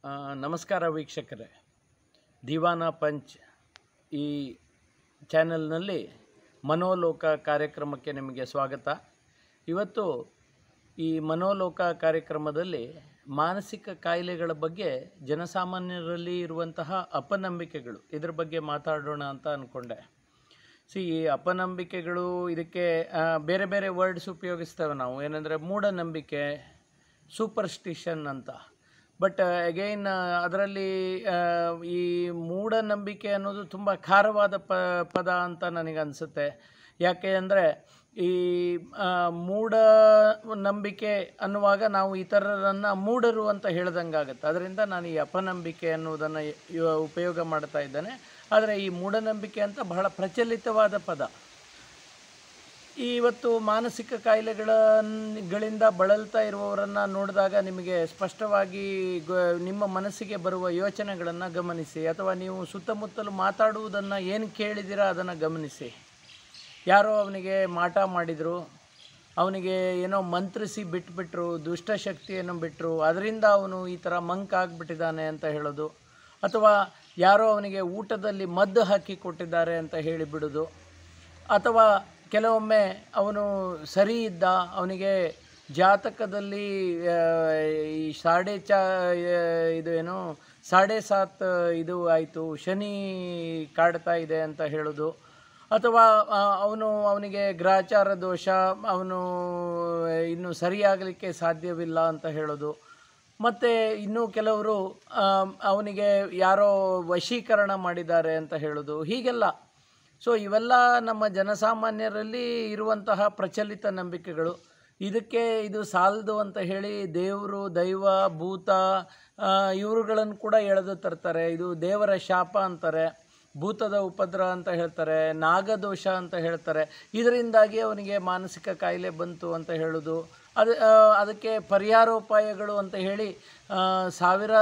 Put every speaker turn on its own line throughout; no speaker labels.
ಆ, ನಮಸ್ಕಾರ ವೀಕ್ಷಕರೇ ದಿವಾನ ಪಂಚ್ ಈ ಚಾನೆಲ್ನಲ್ಲಿ ಮನೋಲೋಕ ಕಾರ್ಯಕ್ರಮಕ್ಕೆ ನಿಮಗೆ ಸ್ವಾಗತ ಇವತ್ತು ಈ ಮನೋಲೋಕ ಕಾರ್ಯಕ್ರಮದಲ್ಲಿ ಮಾನಸಿಕ ಕಾಯಿಲೆಗಳ ಬಗ್ಗೆ ಜನಸಾಮಾನ್ಯರಲ್ಲಿ ಇರುವಂತಹ ಅಪನಂಬಿಕೆಗಳು ಇದ್ರ ಬಗ್ಗೆ ಮಾತಾಡೋಣ ಅಂತ ಅಂದ್ಕೊಂಡೆ ಸಿ ಈ ಅಪನಂಬಿಕೆಗಳು ಇದಕ್ಕೆ ಆ, ಬೇರೆ ಬೇರೆ ವರ್ಡ್ಸ್ ಉಪಯೋಗಿಸ್ತೇವೆ ನಾವು ಏನಂದರೆ ಮೂಢನಂಬಿಕೆ ಸೂಪರ್ಸ್ಟಿಷನ್ ಅಂತ ಬಟ್ ಅಗೈನ್ ಅದರಲ್ಲಿ ಈ ಮೂಢನಂಬಿಕೆ ಅನ್ನೋದು ತುಂಬ ಖಾರವಾದ ಪ ಪದ ಅಂತ ನನಗೆ ಅನಿಸುತ್ತೆ ಯಾಕೆ ಅಂದರೆ ಈ ಆ, ಮೂಢ ನಂಬಿಕೆ ಅನ್ನುವಾಗ ನಾವು ಇತರರನ್ನು ಮೂಢರು ಅಂತ ಹೇಳ್ದಂಗಾಗತ್ತೆ ಅದರಿಂದ ನಾನು ಈ ಅಪನಂಬಿಕೆ ಅನ್ನುವುದನ್ನು ಯ- ಉಪಯೋಗ ಮಾಡ್ತಾ ಇದ್ದೇನೆ ಆದರೆ ಈ ಮೂಢನಂಬಿಕೆ ಅಂತ ಬಹಳ ಪ್ರಚಲಿತವಾದ ಪದ ಈ ಇವತ್ತು ಮಾನಸಿಕ ಕಾಯಿಲೆಗಳ ಗಳಿಂದ ಬಳಲ್ತಾ ಇರುವವರನ್ನು ನೋಡಿದಾಗ ನಿಮಗೆ ಸ್ಪಷ್ಟವಾಗಿ ಗ- ನಿಮ್ಮ ಮನಸ್ಸಿಗೆ ಬರುವ ಯೋಚನೆಗಳನ್ನು ಗಮನಿಸಿ ಅಥವಾ ನೀವು ಸುತ್ತಮುತ್ತಲು ಮಾತಾಡುವುದನ್ನು ಏನು ಕೇಳಿದ್ದೀರಾ ಅದನ್ನು ಗಮನಿಸಿ ಯಾರೋ ಅವನಿಗೆ ಮಾಟ ಮಾಡಿದರು ಅವನಿಗೆ ಏನೋ ಮಂತ್ರಿಸಿ ಬಿಟ್ಬಿಟ್ರು ದುಷ್ಟಶಕ್ತಿಯನ್ನು ಬಿಟ್ಟರು ಅದರಿಂದ ಅವನು ಈ ಥರ ಮಂಕ್ ಆಗಿಬಿಟ್ಟಿದ್ದಾನೆ ಅಂತ ಹೇಳೋದು ಅಥವಾ ಯಾರೋ ಅವನಿಗೆ ಊಟದಲ್ಲಿ ಮದ್ದು ಹಾಕಿ ಕೊಟ್ಟಿದ್ದಾರೆ ಅಂತ ಹೇಳಿಬಿಡೋದು ಅಥವಾ ಕೆಲವೊಮ್ಮೆ ಅವನು ಸರಿ ಇದ್ದ ಅವನಿಗೆ ಜಾತಕದಲ್ಲಿ ಆ, ಈ ಸಾಡೆ ಚಾ ಆ, ಇದು ಏನು ಸಾಡೆ ಸಾತ್ ಇದು ಆಯಿತು ಶನಿ ಕಾಡ್ತಾ ಇದೆ ಅಂತ ಹೇಳೋದು ಅಥವಾ ಆ, ಅವನು ಅವನಿಗೆ ಗ್ರಹಚಾರ ದೋಷ ಅವನು ಇನ್ನು ಸರಿಯಾಗಲಿಕ್ಕೆ ಸಾಧ್ಯವಿಲ್ಲ ಅಂತ ಹೇಳೋದು ಮತ್ತು ಇನ್ನೂ ಕೆಲವರು ಆ, ಅವನಿಗೆ ಯಾರೋ ವಶೀಕರಣ ಮಾಡಿದ್ದಾರೆ ಅಂತ ಹೇಳೋದು ಹೀಗೆಲ್ಲ ಸೊ ಇವೆಲ್ಲ ನಮ್ಮ ಜನಸಾಮಾನ್ಯರಲ್ಲಿ ಇರುವಂತಹ ಪ್ರಚಲಿತ ನಂಬಿಕೆಗಳು ಇದಕ್ಕೆ ಇದು ಸಾಲದು ಅಂತ ಹೇಳಿ ದೇವರು ದೈವ ಭೂತ ಆ, ಇವ್ರುಗಳನ್ನು ಕೂಡ ಎಳೆದು ತರ್ತಾರೆ ಇದು ದೇವರ ಶಾಪ ಅಂತಾರೆ ಭೂತದ ಉಪದ್ರ ಅಂತ ಹೇಳ್ತಾರೆ ನಾಗದೋಷ ಅಂತ ಹೇಳ್ತಾರೆ ಇದರಿಂದಾಗಿ ಅವನಿಗೆ ಮಾನಸಿಕ ಕಾಯಿಲೆ ಬಂತು ಅಂತ ಹೇಳೋದು ಅದು ಆ, ಅದಕ್ಕೆ ಪರಿಹಾರೋಪಾಯಗಳು ಅಂತ ಹೇಳಿ ಆ, ಸಾವಿರ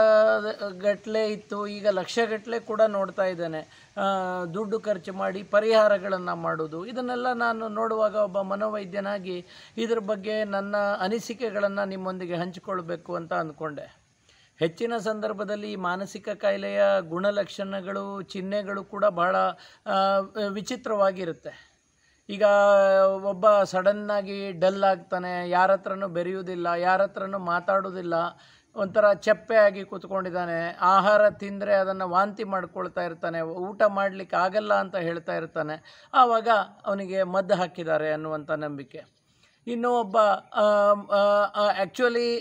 ಗಟ್ಟಲೆ ಇತ್ತು ಈಗ ಲಕ್ಷಗಟ್ಟಲೆ ಕೂಡ ನೋಡ್ತಾ ಇದ್ದೇನೆ ಆ, ದುಡ್ಡು ಖರ್ಚು ಮಾಡಿ ಪರಿಹಾರಗಳನ್ನು ಮಾಡೋದು ಇದನ್ನೆಲ್ಲ ನಾನು ನೋಡುವಾಗ ಒಬ್ಬ ಮನೋವೈದ್ಯನಾಗಿ ಇದ್ರ ಬಗ್ಗೆ ನನ್ನ ಅನಿಸಿಕೆಗಳನ್ನು ನಿಮ್ಮೊಂದಿಗೆ ಹಂಚಿಕೊಳ್ಬೇಕು ಅಂತ ಅಂದ್ಕೊಂಡೆ ಹೆಚ್ಚಿನ ಸಂದರ್ಭದಲ್ಲಿ ಈ ಮಾನಸಿಕ ಕಾಯಿಲೆಯ ಗುಣಲಕ್ಷಣಗಳು ಚಿಹ್ನೆಗಳು ಕೂಡ ಬಹಳ ಆ, ವಿಚಿತ್ರವಾಗಿರುತ್ತೆ ಈಗ ಒಬ್ಬ ಸಡನ್ನಾಗಿ ಡಲ್ ಆಗ್ತಾನೆ ಯಾರ ಹತ್ರನೂ ಬೆರೆಯುವುದಿಲ್ಲ ಯಾರ ಹತ್ರನೂ ಮಾತಾಡೋದಿಲ್ಲ ಒಂಥರ ಚಪ್ಪೆ ಆಗಿ ಕೂತ್ಕೊಂಡಿದ್ದಾನೆ ಆಹಾರ ತಿಂದರೆ ಅದನ್ನು ವಾಂತಿ ಮಾಡ್ಕೊಳ್ತಾ ಇರ್ತಾನೆ ಊಟ ಮಾಡಲಿಕ್ಕೆ ಆಗಲ್ಲ ಅಂತ ಹೇಳ್ತಾ ಇರ್ತಾನೆ ಆವಾಗ ಅವನಿಗೆ ಮದ್ದು ಹಾಕಿದ್ದಾರೆ ಅನ್ನುವಂಥ ನಂಬಿಕೆ ಇನ್ನು ಒಬ್ಬ ಆ್ಯಕ್ಚುಲಿ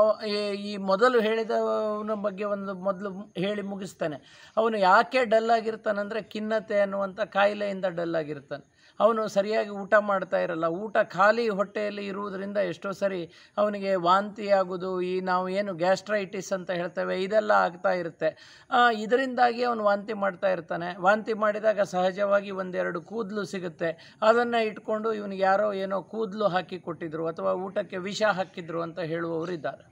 ಈ ಮೊದಲು ಹೇಳಿದವನ ಬಗ್ಗೆ ಒಂದು ಮೊದಲು ಹೇಳಿ ಮುಗಿಸ್ತಾನೆ ಅವನು ಯಾಕೆ ಡಲ್ ಆಗಿರ್ತಾನಂದರೆ ಖಿನ್ನತೆ ಅನ್ನುವಂಥ ಕಾಯಿಲೆಯಿಂದ ಡಲ್ ಆಗಿರ್ತಾನೆ ಅವನು ಸರಿಯಾಗಿ ಊಟ ಮಾಡ್ತಾ ಇರಲ್ಲ ಊಟ ಖಾಲಿ ಹೊಟ್ಟೆಯಲ್ಲಿ ಇರುವುದರಿಂದ ಎಷ್ಟೋ ಸರಿ ಅವನಿಗೆ ವಾಂತಿ ಆಗೋದು ಈ ನಾವು ಏನು ಗ್ಯಾಸ್ಟ್ರೈಟಿಸ್ ಅಂತ ಹೇಳ್ತೇವೆ ಇದೆಲ್ಲ ಆಗ್ತಾ ಇರುತ್ತೆ ಆ, ಇದರಿಂದಾಗಿ ಅವನು ವಾಂತಿ ಮಾಡ್ತಾ ಇರ್ತಾನೆ ವಾಂತಿ ಮಾಡಿದಾಗ ಸಹಜವಾಗಿ ಒಂದೆರಡು ಕೂದಲು ಸಿಗುತ್ತೆ ಅದನ್ನು ಇಟ್ಕೊಂಡು ಇವನಿಗೆ ಯಾರೋ ಏನೋ ಕೂದಲು ಹಾಕಿ ಕೊಟ್ಟಿದ್ರು ಅಥವಾ ಊಟಕ್ಕೆ ವಿಷ ಹಾಕಿದ್ರು ಅಂತ ಹೇಳುವವರು ಇದ್ದಾರೆ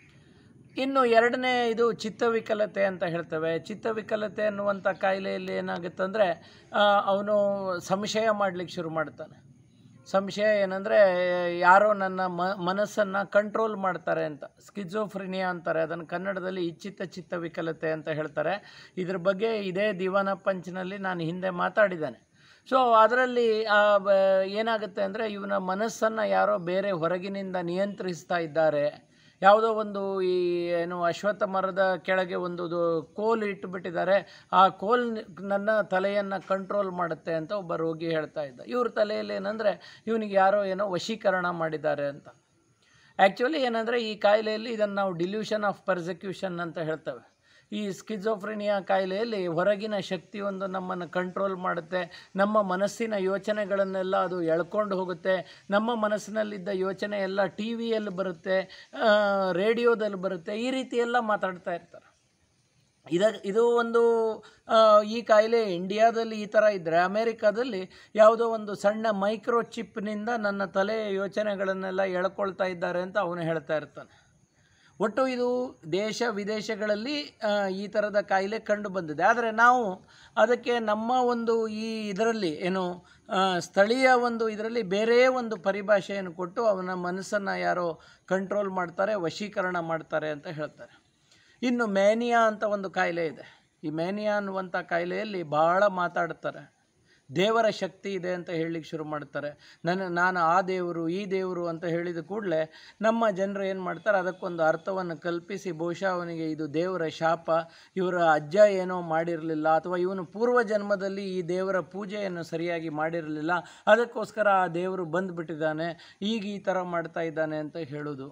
ಇನ್ನು ಎರಡನೇ ಇದು ಚಿತ್ತವಿಕಲತೆ ಅಂತ ಹೇಳ್ತೇವೆ ಚಿತ್ತವಿಕಲತೆ ಅನ್ನುವಂಥ ಕಾಯಿಲೆಯಲ್ಲಿ ಏನಾಗುತ್ತಂದರೆ ಅವನು ಸಂಶಯ ಮಾಡಲಿಕ್ಕೆ ಶುರು ಮಾಡ್ತಾನೆ ಸಂಶಯ ಏನಂದರೆ ಯಾರೋ ನನ್ನ ಮ ಮನಸ್ಸನ್ನು ಕಂಟ್ರೋಲ್ ಮಾಡ್ತಾರೆ ಅಂತ ಸ್ಕಿಜೋಫ್ರಿನಿಯಾ ಅಂತಾರೆ ಅದನ್ನು ಕನ್ನಡದಲ್ಲಿ ಇಚ್ಛಿತ ಚಿತ್ತವಿಕಲತೆ ಅಂತ ಹೇಳ್ತಾರೆ ಇದ್ರ ಬಗ್ಗೆ ಇದೇ ದಿವಾನ ಪಂಚ್ನಲ್ಲಿ ನಾನು ಹಿಂದೆ ಮಾತಾಡಿದ್ದೇನೆ ಸೊ ಅದರಲ್ಲಿ ಆ, ಬ- ಏನಾಗುತ್ತೆ ಅಂದರೆ ಇವನ ಮನಸ್ಸನ್ನು ಯಾರೋ ಬೇರೆ ಹೊರಗಿನಿಂದ ನಿಯಂತ್ರಿಸ್ತಾ ಇದ್ದಾರೆ ಯಾವುದೋ ಒಂದು ಈ ಏನು ಅಶ್ವತ್ಥ ಮರದ ಕೆಳಗೆ ಒಂದು ದು- ಕೋಲು ಇಟ್ಟುಬಿಟ್ಟಿದ್ದಾರೆ ಆ ಕೋಲ್ ನನ್ನ ತಲೆಯನ್ನು ಕಂಟ್ರೋಲ್ ಮಾಡುತ್ತೆ ಅಂತ ಒಬ್ಬ ರೋಗಿ ಹೇಳ್ತಾ ಇದ್ದ ಇವ್ರ ತಲೆಯಲ್ಲಿ ಏನಂದರೆ ಇವನಿಗೆ ಯಾರೋ ಏನೋ ವಶೀಕರಣ ಮಾಡಿದ್ದಾರೆ ಅಂತ ಆ್ಯಕ್ಚುಲಿ ಏನಂದರೆ ಈ ಕಾಯಿಲೆಯಲ್ಲಿ ಇದನ್ನು ನಾವು ಡಿಲ್ಯೂಷನ್ ಆಫ್ ಪರ್ಸಿಕ್ಯೂಷನ್ ಅಂತ ಹೇಳ್ತೇವೆ ಈ ಸ್ಕಿಜೋಫ್ರೆನಿಯಾ ಕಾಯಿಲೆಯಲ್ಲಿ ಹೊರಗಿನ ಶಕ್ತಿ ಒಂದು ನಮ್ಮನ್ನು ಕಂಟ್ರೋಲ್ ಮಾಡುತ್ತೆ ನಮ್ಮ ಮನಸ್ಸಿನ ಯೋಚನೆಗಳನ್ನೆಲ್ಲ ಅದು ಎಳ್ಕೊಂಡು ಹೋಗುತ್ತೆ ನಮ್ಮ ಮನಸ್ಸಿನಲ್ಲಿದ್ದ ಯೋಚನೆ ಎಲ್ಲ ಟಿ ವಿಯಲ್ಲಿ ಬರುತ್ತೆ ಆ, ರೇಡಿಯೋದಲ್ಲಿ ಬರುತ್ತೆ ಈ ರೀತಿ ಎಲ್ಲ ಮಾತಾಡ್ತಾ ಇರ್ತಾರೆ ಇದ ಇದು ಒಂದು ಆ, ಈ ಕಾಯಿಲೆ ಇಂಡಿಯಾದಲ್ಲಿ ಈ ಥರ ಇದ್ದರೆ ಅಮೇರಿಕಾದಲ್ಲಿ ಯಾವುದೋ ಒಂದು ಸಣ್ಣ ಮೈಕ್ರೋ ಚಿಪ್ನಿಂದ ನನ್ನ ತಲೆಯ ಯೋಚನೆಗಳನ್ನೆಲ್ಲ ಎಳ್ಕೊಳ್ತಾ ಇದ್ದಾರೆ ಅಂತ ಅವನು ಹೇಳ್ತಾ ಇರ್ತಾನೆ ಒಟ್ಟು ಇದು ದೇಶ ವಿದೇಶಗಳಲ್ಲಿ ಆ, ಈ ಥರದ ಕಾಯಿಲೆ ಕಂಡು ಬಂದಿದೆ ಆದರೆ ನಾವು ಅದಕ್ಕೆ ನಮ್ಮ ಒಂದು ಈ ಇದರಲ್ಲಿ ಏನು ಆ, ಸ್ಥಳೀಯ ಒಂದು ಇದರಲ್ಲಿ ಬೇರೆ ಒಂದು ಪರಿಭಾಷೆಯನ್ನು ಕೊಟ್ಟು ಅವನ ಮನಸ್ಸನ್ನು ಯಾರೋ ಕಂಟ್ರೋಲ್ ಮಾಡ್ತಾರೆ ವಶೀಕರಣ ಮಾಡ್ತಾರೆ ಅಂತ ಹೇಳ್ತಾರೆ ಇನ್ನು ಮ್ಯಾನಿಯಾ ಅಂತ ಒಂದು ಕಾಯಿಲೆ ಇದೆ ಈ ಮ್ಯಾನಿಯಾ ಅನ್ನುವಂಥ ಕಾಯಿಲೆಯಲ್ಲಿ ಭಾಳ ಮಾತಾಡ್ತಾರೆ ದೇವರ ಶಕ್ತಿ ಇದೆ ಅಂತ ಹೇಳಲಿಕ್ಕೆ ಶುರು ಮಾಡ್ತಾರೆ ನನ್ನ ನಾನು ಆ ದೇವರು ಈ ದೇವರು ಅಂತ ಹೇಳಿದ ಕೂಡಲೇ ನಮ್ಮ ಜನರು ಏನು ಮಾಡ್ತಾರೆ ಅದಕ್ಕೊಂದು ಅರ್ಥವನ್ನು ಕಲ್ಪಿಸಿ ಬಹುಶಃ ಅವನಿಗೆ ಇದು ದೇವರ ಶಾಪ ಇವರ ಅಜ್ಜ ಏನೋ ಮಾಡಿರಲಿಲ್ಲ ಅಥವಾ ಇವನು ಪೂರ್ವ ಜನ್ಮದಲ್ಲಿ ಈ ದೇವರ ಪೂಜೆಯನ್ನು ಸರಿಯಾಗಿ ಮಾಡಿರಲಿಲ್ಲ ಅದಕ್ಕೋಸ್ಕರ ಆ ದೇವರು ಬಂದುಬಿಟ್ಟಿದ್ದಾನೆ ಈಗ ಈ ಥರ ಮಾಡ್ತಾ ಇದ್ದಾನೆ ಅಂತ ಹೇಳೋದು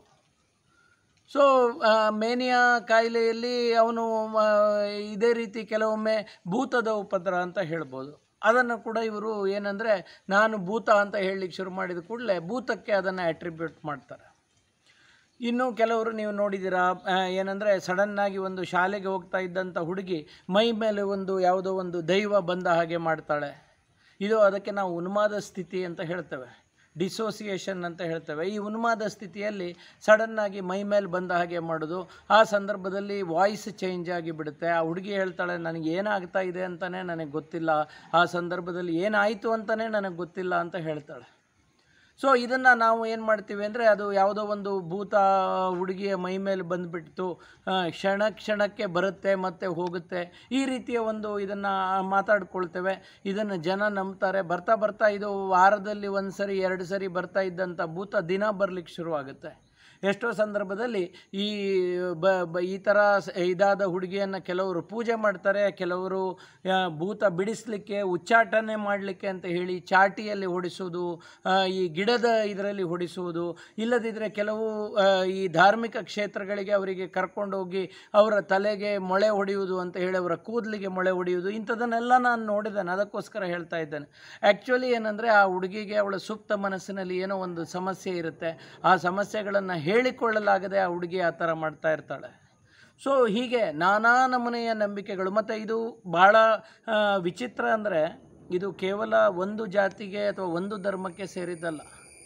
ಸೊ ಮೇನಿಯಾ ಕಾಯಿಲೆಯಲ್ಲಿ ಅವನು ಆ, ಇದೇ ರೀತಿ ಕೆಲವೊಮ್ಮೆ ಭೂತದ ಉಪದ್ರ ಅಂತ ಹೇಳ್ಬೋದು ಅದನ್ನು ಕೂಡ ಇವರು ಏನಂದರೆ ನಾನು ಭೂತ ಅಂತ ಹೇಳಲಿಕ್ಕೆ ಶುರು ಮಾಡಿದ ಕೂಡಲೇ ಭೂತಕ್ಕೆ ಅದನ್ನು ಅಟ್ರಿಬ್ಯೂಟ್ ಮಾಡ್ತಾರೆ ಇನ್ನು ಕೆಲವರು ನೀವು ನೋಡಿದ್ದೀರಾ ಆ, ಏನಂದರೆ ಸಡನ್ನಾಗಿ ಒಂದು ಶಾಲೆಗೆ ಹೋಗ್ತಾ ಇದ್ದಂಥ ಹುಡುಗಿ ಮೈ ಮೇಲೆ ಒಂದು ಯಾವುದೋ ಒಂದು ದೈವ ಬಂದ ಹಾಗೆ ಮಾಡ್ತಾಳೆ ಇದು ಅದಕ್ಕೆ ನಾವು ಉನ್ಮಾದ ಸ್ಥಿತಿ ಅಂತ ಹೇಳ್ತೇವೆ ಡಿಸೋಸಿಯೇಷನ್ ಅಂತ ಹೇಳ್ತೇವೆ ಈ ಉನ್ಮಾದ ಸ್ಥಿತಿಯಲ್ಲಿ ಸಡನ್ನಾಗಿ ಮೈ ಮೇಲೆ ಬಂದ ಹಾಗೆ ಮಾಡೋದು ಆ ಸಂದರ್ಭದಲ್ಲಿ ವಾಯ್ಸ್ ಚೇಂಜ್ ಆಗಿ ಬಿಡುತ್ತೆ ಆ ಹುಡುಗಿ ಹೇಳ್ತಾಳೆ ನನಗೆ ಏನಾಗ್ತಾ ಇದೆ ಅಂತಲೇ ನನಗೆ ಗೊತ್ತಿಲ್ಲ ಆ ಸಂದರ್ಭದಲ್ಲಿ ಏನಾಯಿತು ಅಂತಲೇ ನನಗೆ ಗೊತ್ತಿಲ್ಲ ಅಂತ ಹೇಳ್ತಾಳೆ ಸೊ ಇದನ್ನು ನಾವು ಏನು ಮಾಡ್ತೀವಿ ಅಂದರೆ ಅದು ಯಾವುದೋ ಒಂದು ಭೂತ ಹುಡುಗಿಯ ಮೈ ಮೇಲೆ ಬಂದುಬಿಡ್ತು ಕ್ಷಣ ಕ್ಷಣಕ್ಕೆ ಬರುತ್ತೆ ಮತ್ತು ಹೋಗುತ್ತೆ ಈ ರೀತಿಯ ಒಂದು ಇದನ್ನು ಮಾತಾಡ್ಕೊಳ್ತೇವೆ ಇದನ್ನು ಜನ ನಂಬ್ತಾರೆ ಬರ್ತಾ ಬರ್ತಾ ಇದು ವಾರದಲ್ಲಿ ಒಂದು ಸರಿ ಎರಡು ಸರಿ ಬರ್ತಾ ಇದ್ದಂಥ ಭೂತ ದಿನ ಬರಲಿಕ್ಕೆ ಶುರುವಾಗುತ್ತೆ ಎಷ್ಟೋ ಸಂದರ್ಭದಲ್ಲಿ ಈ ಬ ಬ ಈ ಥರ ಸ- ಇದಾದ ಹುಡುಗಿಯನ್ನು ಕೆಲವರು ಪೂಜೆ ಮಾಡ್ತಾರೆ ಕೆಲವರು ಆ, ಭೂತ ಬಿಡಿಸ್ಲಿಕ್ಕೆ ಉಚ್ಚಾಟನೆ ಮಾಡಲಿಕ್ಕೆ ಅಂತ ಹೇಳಿ ಚಾಟಿಯಲ್ಲಿ ಹೊಡಿಸೋದು ಆ, ಈ ಗಿಡದ ಇದರಲ್ಲಿ ಹೊಡಿಸುವುದು ಇಲ್ಲದಿದ್ದರೆ ಕೆಲವು ಆ, ಈ ಧಾರ್ಮಿಕ ಕ್ಷೇತ್ರಗಳಿಗೆ ಅವರಿಗೆ ಕರ್ಕೊಂಡೋಗಿ ಅವರ ತಲೆಗೆ ಮೊಳೆ ಹೊಡೆಯುವುದು ಅಂತ ಹೇಳಿ ಅವರ ಕೂದಲಿಗೆ ಮೊಳೆ ಹೊಡೆಯುವುದು ಇಂಥದನ್ನೆಲ್ಲ ನಾನು ನೋಡಿದ್ದೇನೆ ಅದಕ್ಕೋಸ್ಕರ ಹೇಳ್ತಾ ಇದ್ದೇನೆ ಆ್ಯಕ್ಚುಲಿ ಏನಂದರೆ ಆ ಹುಡುಗಿಗೆ ಅವಳ ಸುಪ್ತ ಮನಸ್ಸಿನಲ್ಲಿ ಏನೋ ಒಂದು ಸಮಸ್ಯೆ ಇರುತ್ತೆ ಆ ಸಮಸ್ಯೆಗಳನ್ನು ಹೇಳಿಕೊಳ್ಳಲಾಗದೆ ಆ ಹುಡುಗಿ ಆ ಥರ ಮಾಡ್ತಾ ಇರ್ತಾಳೆ ಸೊ ಹೀಗೆ ನಾನಾ ನಮೂನೆಯ ನಂಬಿಕೆಗಳು ಮತ್ತು ಇದು ಭಾಳ ಆ, ವಿಚಿತ್ರ ಅಂದರೆ ಇದು ಕೇವಲ ಒಂದು ಜಾತಿಗೆ ಅಥವಾ ಒಂದು ಧರ್ಮಕ್ಕೆ ಸೇರಿದ್ದಲ್ಲ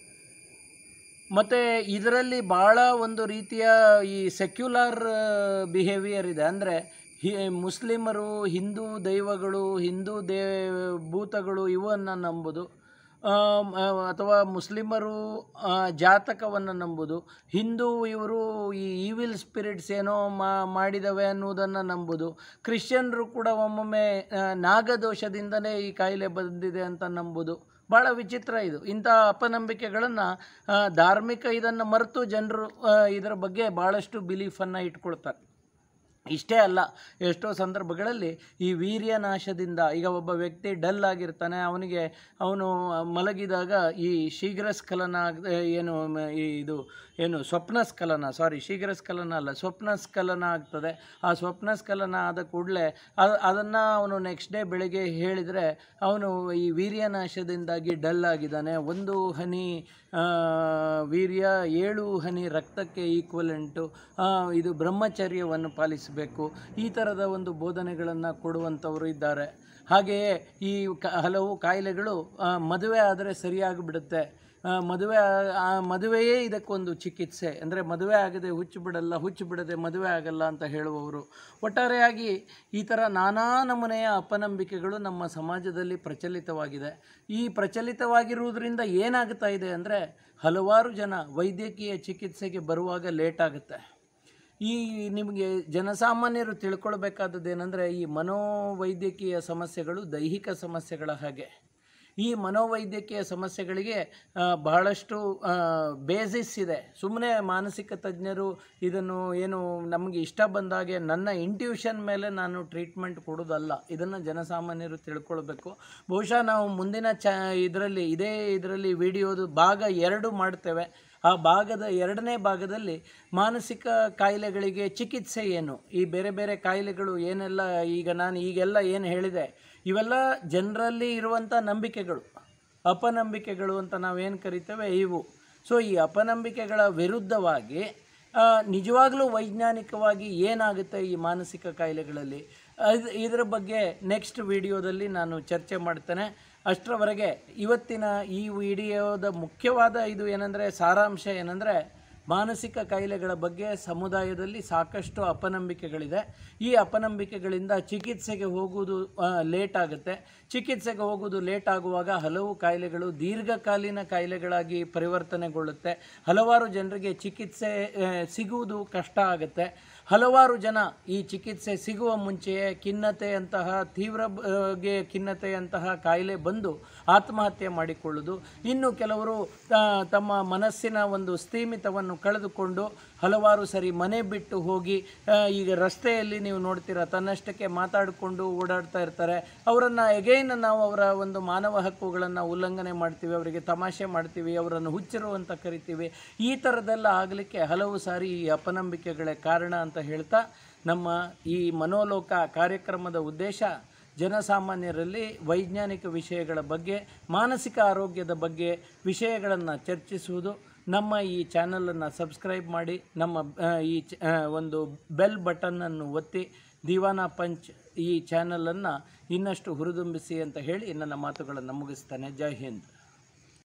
ಮತ್ತು ಇದರಲ್ಲಿ ಭಾಳ ಒಂದು ರೀತಿಯ ಈ ಸೆಕ್ಯುಲರ್ ಬಿಹೇವಿಯರ್ ಇದೆ ಅಂದರೆ ಹಿ ಮುಸ್ಲಿಮರು ಹಿಂದೂ ದೈವಗಳು ಹಿಂದೂ ದೇ ಭೂತಗಳು ಇವನ್ನು ನಂಬುದು ಆಮ್, ಆ, ಅಥವಾ ಮುಸ್ಲಿಮರು ಆ, ಜಾತಕವನ್ನು ನಂಬುದು ಹಿಂದೂ ಇವರು ಈ ಈವಿಲ್ ಸ್ಪಿರಿಟ್ಸ್ ಏನೋ ಮಾ ಮಾಡಿದವೆ ಅನ್ನುವುದನ್ನು ನಂಬುದು ಕ್ರಿಶ್ಚಿಯನ್ರು ಕೂಡ ಒಮ್ಮೊಮ್ಮೆ ಆ, ನಾಗದೋಷದಿಂದಲೇ ಈ ಕಾಯಿಲೆ ಬಂದಿದೆ ಅಂತ ನಂಬುದು ಭಾಳ ವಿಚಿತ್ರ ಇದು ಇಂಥ ಅಪನಂಬಿಕೆಗಳನ್ನು ಧಾರ್ಮಿಕ ಇದನ್ನು ಮರೆತು ಜನರು ಆ, ಇದರ ಬಗ್ಗೆ ಭಾಳಷ್ಟು ಬಿಲೀಫನ್ನು ಇಟ್ಕೊಳ್ತಾರೆ ಇಷ್ಟೇ ಅಲ್ಲ ಎಷ್ಟೋ ಸಂದರ್ಭಗಳಲ್ಲಿ ಈ ವೀರ್ಯನಾಶದಿಂದ ಈಗ ಒಬ್ಬ ವ್ಯಕ್ತಿ ಡಲ್ ಆಗಿರ್ತಾನೆ ಅವನಿಗೆ ಅವನು ಮಲಗಿದಾಗ ಈ ಶೀಘ್ರ ಸ್ಖಲನ ಆಗ್- ಏನು ಮ- ಈ ಇದು ಏನು ಸ್ವಪ್ನ ಸ್ಖಲನ ಸಾರಿ ಶೀಘ್ರ ಸ್ಖಲನ ಅಲ್ಲ ಸ್ವಪ್ನ ಸ್ಖಲನ ಆಗ್ತದೆ ಆ ಸ್ವಪ್ನ ಸ್ಖಲನ ಆದ ಕೂಡಲೇ ಅದನ್ನು ಅವನು ನೆಕ್ಸ್ಟ್ ಡೇ ಬೆಳಿಗ್ಗೆ ಹೇಳಿದರೆ ಅವನು ಈ ವೀರ್ಯನಾಶದಿಂದಾಗಿ ಡಲ್ ಆಗಿದ್ದಾನೆ ಒಂದು ಹನಿ ಆ, ವೀರ್ಯ ಏಳು ಹನಿ ರಕ್ತಕ್ಕೆ ಈಕ್ವಲೆಂಟು ಇದು ಬ್ರಹ್ಮಚರ್ಯವನ್ನು ಪಾಲಿಸಬೇಕು ಈ ಥರದ ಒಂದು ಬೋಧನೆಗಳನ್ನು ಕೊಡುವಂಥವರು ಇದ್ದಾರೆ ಹಾಗೆಯೇ ಈ ಕ ಹಲವು ಕಾಯಿಲೆಗಳು ಆ, ಮದುವೆ ಆದರೆ ಸರಿಯಾಗಿಬಿಡುತ್ತೆ ಆ, ಮದುವೆ ಆ- ಆ ಮದುವೆಯೇ ಇದಕ್ಕೊಂದು ಚಿಕಿತ್ಸೆ ಅಂದರೆ ಮದುವೆ ಆಗದೆ ಹುಚ್ಚು ಬಿಡಲ್ಲ ಹುಚ್ಚು ಬಿಡದೆ ಮದುವೆ ಆಗಲ್ಲ ಅಂತ ಹೇಳುವವರು ಒಟ್ಟಾರೆಯಾಗಿ ಈ ಥರ ನಾನಾ ನಮೂನೆಯ ಅಪನಂಬಿಕೆಗಳು ನಮ್ಮ ಸಮಾಜದಲ್ಲಿ ಪ್ರಚಲಿತವಾಗಿದೆ ಈ ಪ್ರಚಲಿತವಾಗಿರುವುದರಿಂದ ಏನಾಗ್ತಾ ಇದೆ ಅಂದರೆ ಹಲವಾರು ಜನ ವೈದ್ಯಕೀಯ ಚಿಕಿತ್ಸೆಗೆ ಬರುವಾಗ ಲೇಟ್ ಆಗುತ್ತೆ ಈ ನಿಮಗೆ ಜನಸಾಮಾನ್ಯರು ತಿಳ್ಕೊಳ್ಬೇಕಾದದ್ದು ಏನಂದರೆ ಈ ಮನೋವೈದ್ಯಕೀಯ ಸಮಸ್ಯೆಗಳು ದೈಹಿಕ ಸಮಸ್ಯೆಗಳ ಹಾಗೆ ಈ ಮನೋವೈದ್ಯಕೀಯ ಸಮಸ್ಯೆಗಳಿಗೆ ಆ, ಬಹಳಷ್ಟು ಬೇಸಿಸ್ ಇದೆ ಸುಮ್ಮನೆ ಮಾನಸಿಕ ತಜ್ಞರು ಇದನ್ನು ಏನು ನಮಗೆ ಇಷ್ಟ ಬಂದಾಗೆ ನನ್ನ ಇಂಟ್ಯೂಷನ್ ಮೇಲೆ ನಾನು ಟ್ರೀಟ್ಮೆಂಟ್ ಕೊಡೋದಲ್ಲ ಇದನ್ನು ಜನಸಾಮಾನ್ಯರು ತಿಳ್ಕೊಳ್ಬೇಕು ಬಹುಶಃ ನಾವು ಮುಂದಿನ ಚ ಇದರಲ್ಲಿ ಇದೇ ಇದರಲ್ಲಿ ವಿಡಿಯೋದು ಭಾಗ ಎರಡು ಮಾಡ್ತೇವೆ ಆ ಭಾಗದ ಎರಡನೇ ಭಾಗದಲ್ಲಿ ಮಾನಸಿಕ ಕಾಯಿಲೆಗಳಿಗೆ ಚಿಕಿತ್ಸೆ ಏನು ಈ ಬೇರೆ ಬೇರೆ ಕಾಯಿಲೆಗಳು ಏನೆಲ್ಲ ಈಗ ನಾನು ಈಗೆಲ್ಲ ಏನು ಹೇಳಿದೆ ಇವೆಲ್ಲ ಜನರಲ್ಲಿ ಇರುವಂಥ ನಂಬಿಕೆಗಳು ಅಪನಂಬಿಕೆಗಳು ಅಂತ ನಾವೇನು ಕರಿತೇವೆ ಇವು ಸೊ ಈ ಅಪನಂಬಿಕೆಗಳ ವಿರುದ್ಧವಾಗಿ ಆ, ನಿಜವಾಗ್ಲೂ ವೈಜ್ಞಾನಿಕವಾಗಿ ಏನಾಗುತ್ತೆ ಈ ಮಾನಸಿಕ ಕಾಯಿಲೆಗಳಲ್ಲಿ ಅದ್- ಇದರ ಬಗ್ಗೆ ನೆಕ್ಸ್ಟ್ ವಿಡಿಯೋದಲ್ಲಿ ನಾನು ಚರ್ಚೆ ಮಾಡ್ತೇನೆ ಅಷ್ಟರವರೆಗೆ ಇವತ್ತಿನ ಈ ವಿಡಿಯೋದ ಮುಖ್ಯವಾದ ಇದು ಏನಂದರೆ ಸಾರಾಂಶ ಏನಂದರೆ ಮಾನಸಿಕ ಕಾಯಿಲೆಗಳ ಬಗ್ಗೆ ಸಮುದಾಯದಲ್ಲಿ ಸಾಕಷ್ಟು ಅಪನಂಬಿಕೆಗಳಿದೆ ಈ ಅಪನಂಬಿಕೆಗಳಿಂದ ಚಿಕಿತ್ಸೆಗೆ ಹೋಗುವುದು ಲೇಟ್ ಆಗುತ್ತೆ ಚಿಕಿತ್ಸೆಗೆ ಹೋಗುವುದು ಲೇಟ್ ಆಗುವಾಗ ಹಲವು ಕಾಯಿಲೆಗಳು ದೀರ್ಘಕಾಲೀನ ಕಾಯಿಲೆಗಳಾಗಿ ಪರಿವರ್ತನೆಗೊಳ್ಳುತ್ತೆ ಹಲವಾರು ಜನರಿಗೆ ಚಿಕಿತ್ಸೆ ಆ, ಸಿಗುವುದು ಕಷ್ಟ ಆಗುತ್ತೆ ಹಲವಾರು ಜನ ಈ ಚಿಕಿತ್ಸೆ ಸಿಗುವ ಮುಂಚೆಯೇ ಖಿನ್ನತೆಯಂತಹ ತೀವ್ರ ಗೆ ಖಿನ್ನತೆಯಂತಹ ಕಾಯಿಲೆ ಬಂದು ಆತ್ಮಹತ್ಯೆ ಮಾಡಿಕೊಳ್ಳುವುದು ಇನ್ನು ಕೆಲವರು ಆ, ತಮ್ಮ ಮನಸ್ಸಿನ ಒಂದು ಸ್ಥೀಮಿತವನ್ನು ಕಳೆದುಕೊಂಡು ಹಲವಾರು ಸರಿ ಮನೆ ಬಿಟ್ಟು ಹೋಗಿ ಆ, ಈಗ ರಸ್ತೆಯಲ್ಲಿ ನೀವು ನೋಡ್ತೀರಾ ತನ್ನಷ್ಟಕ್ಕೆ ಮಾತಾಡಿಕೊಂಡು ಓಡಾಡ್ತಾ ಇರ್ತಾರೆ ಅವರನ್ನು ಎಗೈನ್ ನಾವು ಅವರ ಒಂದು ಮಾನವ ಹಕ್ಕುಗಳನ್ನು ಉಲ್ಲಂಘನೆ ಮಾಡ್ತೀವಿ ಅವರಿಗೆ ತಮಾಷೆ ಮಾಡ್ತೀವಿ ಅವರನ್ನು ಹುಚ್ಚರು ಅಂತ ಕರಿತೀವಿ ಈ ಥರದ್ದೆಲ್ಲ ಆಗಲಿಕ್ಕೆ ಹಲವು ಸಾರಿ ಈ ಅಪನಂಬಿಕೆಗಳೇ ಕಾರಣ ಅಂತ ಹೇಳ್ತಾ ನಮ್ಮ ಈ ಮನೋಲೋಕ ಕಾರ್ಯಕ್ರಮದ ಉದ್ದೇಶ ಜನಸಾಮಾನ್ಯರಲ್ಲಿ ವೈಜ್ಞಾನಿಕ ವಿಷಯಗಳ ಬಗ್ಗೆ ಮಾನಸಿಕ ಆರೋಗ್ಯದ ಬಗ್ಗೆ ವಿಷಯಗಳನ್ನು ಚರ್ಚಿಸುವುದು ನಮ್ಮ ಈ ಚಾನಲನ್ನು ಸಬ್ಸ್ಕ್ರೈಬ್ ಮಾಡಿ ನಮ್ಮ ಆ, ಈ ಚ ಆ, ಒಂದು ಬೆಲ್ ಬಟನ್ನನ್ನು ಒತ್ತಿ ದಿವಾನ ಪಂಚ್ ಈ ಚಾನಲನ್ನು ಇನ್ನಷ್ಟು ಹುರಿದುಂಬಿಸಿ ಅಂತ ಹೇಳಿ ನನ್ನ ಮಾತುಗಳನ್ನು ಮುಗಿಸ್ತಾನೆ ಜೈ ಹಿಂದ್